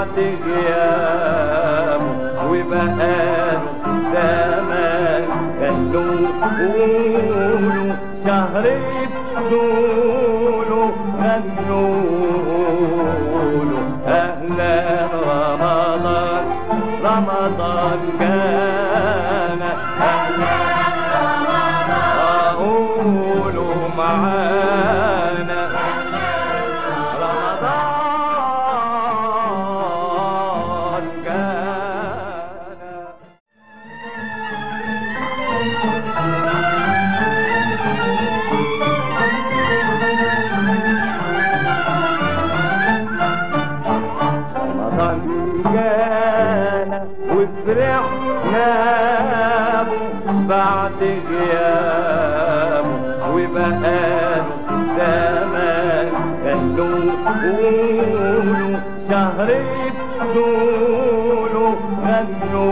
بعد غيابه وبقاله زمان قالوا قولوا شهر بطوله غنوا أهلا رمضان رمضان كان أهلا قولوا معانا رمضان كان رمضان جانا وفرحنا به بعد غيابه وبقاله زمان قالوا قولوا شهر بطوله غنوا